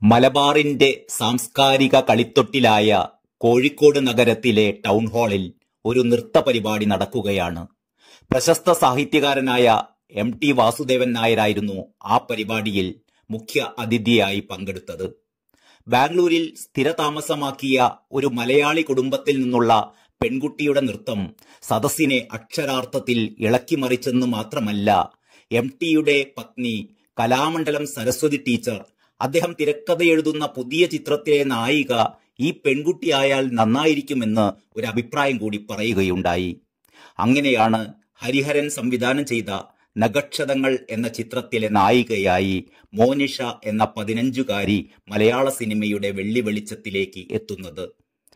മലബാറിന്റെ സാംസ്കാരിക കളിത്തൊട്ടിലായ കോഴിക്കോട് നഗരത്തിലെ ടൗൺ ഹാളിൽ ഒരു നൃത്ത പരിപാടി നടക്കുകയാണ് പ്രശസ്ത സാഹിത്യകാരനായ എം ടി വാസുദേവൻ നായരായിരുന്നു ആ പരിപാടിയിൽ മുഖ്യ അതിഥിയായി പങ്കെടുത്തത് ബാംഗ്ലൂരിൽ സ്ഥിരതാമസമാക്കിയ ഒരു മലയാളി കുടുംബത്തിൽ നിന്നുള്ള പെൺകുട്ടിയുടെ നൃത്തം സദസ്സിനെ അക്ഷരാർത്ഥത്തിൽ ഇളക്കിമറിച്ചെന്ന് മാത്രമല്ല എം ടിയുടെ പത്നി കലാമണ്ഡലം സരസ്വതി ടീച്ചർ അദ്ദേഹം തിരക്കഥ എഴുതുന്ന പുതിയ ചിത്രത്തിലെ നായിക ഈ പെൺകുട്ടിയായാൽ നന്നായിരിക്കുമെന്ന് ഒരു അഭിപ്രായം കൂടി പറയുകയുണ്ടായി അങ്ങനെയാണ് ഹരിഹരൻ സംവിധാനം ചെയ്ത നഗക്ഷതങ്ങൾ എന്ന ചിത്രത്തിലെ നായികയായി മോനിഷ എന്ന പതിനഞ്ചുകാരി മലയാള സിനിമയുടെ വെള്ളി വെളിച്ചത്തിലേക്ക് എത്തുന്നത്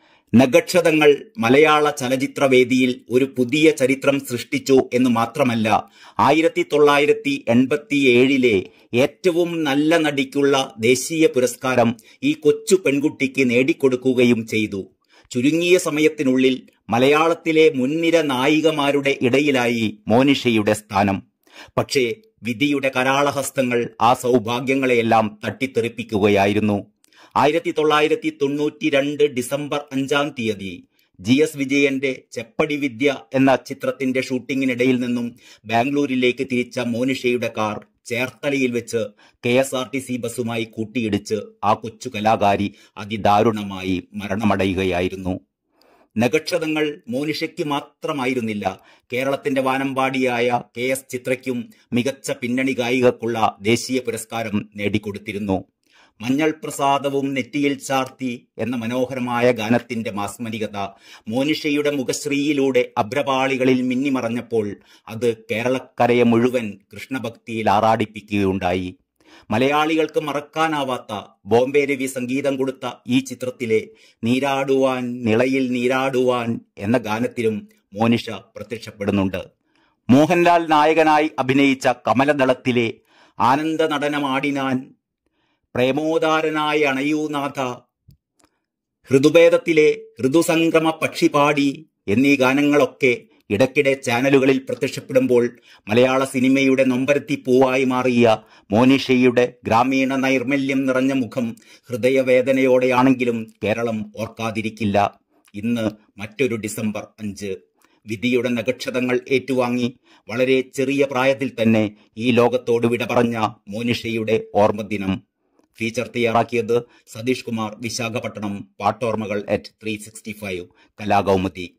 നഗക്ഷതങ്ങൾ മലയാള ചലച്ചിത്രവേദിയിൽ ഒരു പുതിയ ചരിത്രം സൃഷ്ടിച്ചു എന്ന് മാത്രമല്ല ആയിരത്തി തൊള്ളായിരത്തി എൺപത്തി ഏഴിലെ ഏറ്റവും നല്ല നടിക്കുള്ള ദേശീയ പുരസ്കാരം ഈ കൊച്ചു പെൺകുട്ടിക്ക് നേടിക്കൊടുക്കുകയും ചെയ്തു ചുരുങ്ങിയ സമയത്തിനുള്ളിൽ മലയാളത്തിലെ മുൻനിര നായികമാരുടെ ഇടയിലായി മോനിഷയുടെ സ്ഥാനം പക്ഷേ വിധിയുടെ കരാളഹസ്തങ്ങൾ ആ സൗഭാഗ്യങ്ങളെയെല്ലാം തട്ടിത്തെറിപ്പിക്കുകയായിരുന്നു ആയിരത്തി തൊള്ളായിരത്തി തൊണ്ണൂറ്റി രണ്ട് ഡിസംബർ അഞ്ചാം തീയതി ജി എസ് വിജയന്റെ ചെപ്പടി വിദ്യ എന്ന ചിത്രത്തിന്റെ ഷൂട്ടിങ്ങിനിടയിൽ നിന്നും ബാംഗ്ലൂരിലേക്ക് തിരിച്ച മോനിഷയുടെ കാർ ചേർത്തലയിൽ വെച്ച് K S R T C ബസ്സുമായി കൂട്ടിയിടിച്ച് ആ കൊച്ചു കലാകാരി അതിദാരുണമായി മരണമടയുകയായിരുന്നു നഗക്ഷതങ്ങൾ മോനിഷയ്ക്ക് മാത്രമായിരുന്നില്ല കേരളത്തിന്റെ വാനമ്പാടിയായ കെ എസ് ചിത്രയ്ക്കും മികച്ച പിന്നണി ഗായികക്കുള്ള ദേശീയ പുരസ്കാരം നേടിക്കൊടുത്തിരുന്നു മഞ്ഞൾ പ്രസാദവും നെറ്റിയിൽ ചാർത്തി എന്ന മനോഹരമായ ഗാനത്തിന്റെ മാസ്മരികത മോനിഷയുടെ മുഖശ്രീയിലൂടെ അഭ്രപാളികളിൽ മിന്നിമറഞ്ഞപ്പോൾ അത് കേരളക്കരയെ മുഴുവൻ കൃഷ്ണഭക്തിയിൽ ആറാടിപ്പിക്കുകയുണ്ടായി മലയാളികൾക്ക് മറക്കാനാവാത്ത ബോംബെ രവി സംഗീതം കൊടുത്ത ഈ ചിത്രത്തിലെ നീരാടുവാൻ നിളയിൽ നീരാടുവാൻ എന്ന ഗാനത്തിലും മോനിഷ പ്രത്യക്ഷപ്പെടുന്നുണ്ട് മോഹൻലാൽ നായകനായി അഭിനയിച്ച കമലദളത്തിലെ ആനന്ദ നടനമാടിനാൻ പ്രേമോദാരനായ അണയൂനാഥ ഋതുഭേദത്തിലെ ഋതുസംക്രമ പക്ഷിപാടി എന്നീ ഗാനങ്ങളൊക്കെ ഇടയ്ക്കിടെ ചാനലുകളിൽ പ്രത്യക്ഷപ്പെടുമ്പോൾ മലയാള സിനിമയുടെ നൊമ്പരത്തി പൂവായി മാറിയ മോനിഷയുടെ ഗ്രാമീണ നൈർമല്യം നിറഞ്ഞ മുഖം ഹൃദയവേദനയോടെയാണെങ്കിലും കേരളം ഓർക്കാതിരിക്കില്ല ഇന്ന് മറ്റൊരു ഡിസംബർ അഞ്ച് വിധിയുടെ നഗക്ഷതങ്ങൾ ഏറ്റുവാങ്ങി വളരെ ചെറിയ പ്രായത്തിൽ തന്നെ ഈ ലോകത്തോട് വിട പറഞ്ഞ മോനിഷയുടെ ഓർമ്മദിനം ഫീച്ചർ തയ്യാറാക്കിയത് സതീഷ് കുമാർ വിശാഖപട്ടണം പാട്ടോർമ്മകൾ at three sixty five Kalakaumudi